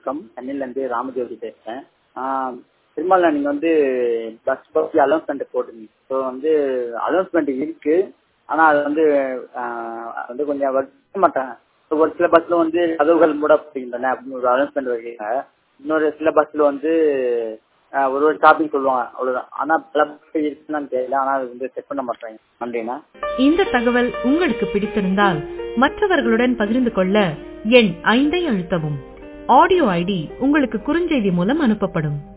வணக்கம் சென்னையிலேருந்து ராமஜோதி பேசுகிறேன் திருமலை நீங்கள் வந்து பஸ் பற்றி அலௌன்ஸ்மெண்ட் போட்டிருந்தீங்க ஸோ வந்து அலௌன்ஸ்மெண்ட் இருக்கு ஆனால் அது வந்து ஆஹ், வந்து கொஞ்சம் வைக்க மாட்டாங்க ஸோ ஒரு சில பஸ்ஸில் வந்து கதவுகள் மூடப்படுகின்றன அப்படின்னு ஒரு அலௌன்ஸ்மெண்ட் வைக்கிறாங்க இன்னொரு சில பஸ்ஸில் வந்து ஆஹ், ஒரு ஒரு ஸ்டாப்பிங் சொல்லுவாங்க அவ்வளோதான் ஆனால் பல பஸ் இருக்குன்னு தெரியல ஆனால் அது வந்து செக் பண்ண மாட்டாங்க நன்றிண்ணா இந்த தகவல் உங்களுக்கு பிடித்திருந்தால் மற்றவர்களுடன் பகிர்ந்து கொள்ள எண் ஐந்தை அழுத்தவும் ஆடியோ ஐடி உங்களுக்கு குறுஞ்செய்தி மூலம் அனுப்பப்படும்